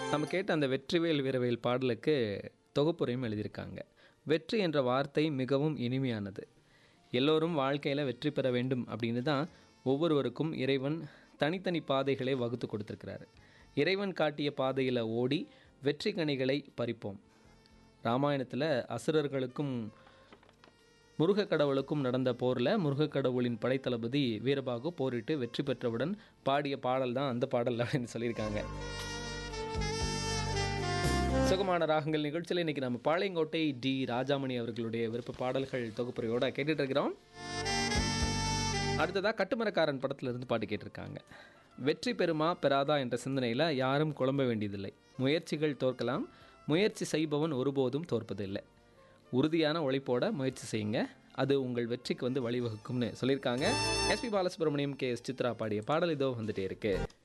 நம்ம கேட்ட அந்த வெற்றிவேல் வீரவேல் பாடலுக்கு தொகுப்புரையும் எழுதியிருக்காங்க வெற்றி என்ற வார்த்தை மிகவும் இனிமையானது எல்லோரும் வாழ்க்கையில் வெற்றி பெற வேண்டும் அப்படின்னு தான் ஒவ்வொருவருக்கும் இறைவன் தனித்தனி பாதைகளை வகுத்து கொடுத்துருக்கிறாரு இறைவன் காட்டிய பாதையில் ஓடி வெற்றி கனிகளை பறிப்போம் ராமாயணத்தில் அசுரர்களுக்கும் முருகக் கடவுளுக்கும் நடந்த போரில் முருகக் கடவுளின் படைத்தளபதி வீரபாகு போரிட்டு வெற்றி பெற்றவுடன் பாடிய பாடல் தான் அந்த பாடல் அப்படின்னு சொல்லியிருக்காங்க சுகமான ராகங்கள் நிகழ்ச்சியில் இன்னைக்கு நம்ம பாளையங்கோட்டை டி ராஜாமணி அவர்களுடைய விருப்ப பாடல்கள் தொகுப்புரையோட கேட்டுட்டு இருக்கிறோம் அடுத்ததாக கட்டுமரக்காரன் படத்துல இருந்து பாட்டு கேட்டிருக்காங்க வெற்றி பெறுமா பெறாதா என்ற சிந்தனையில் யாரும் குழம்ப வேண்டியதில்லை முயற்சிகள் தோற்கலாம் முயற்சி செய்பவன் ஒருபோதும் தோற்பதில்லை உறுதியான உழைப்போட முயற்சி செய்யுங்க அது உங்கள் வெற்றிக்கு வந்து வழிவகுக்கும்னு சொல்லியிருக்காங்க SP Balasubrahmanyam K S Chithra பாடிய பாடல் இதோ வந்துட்டே இருக்கு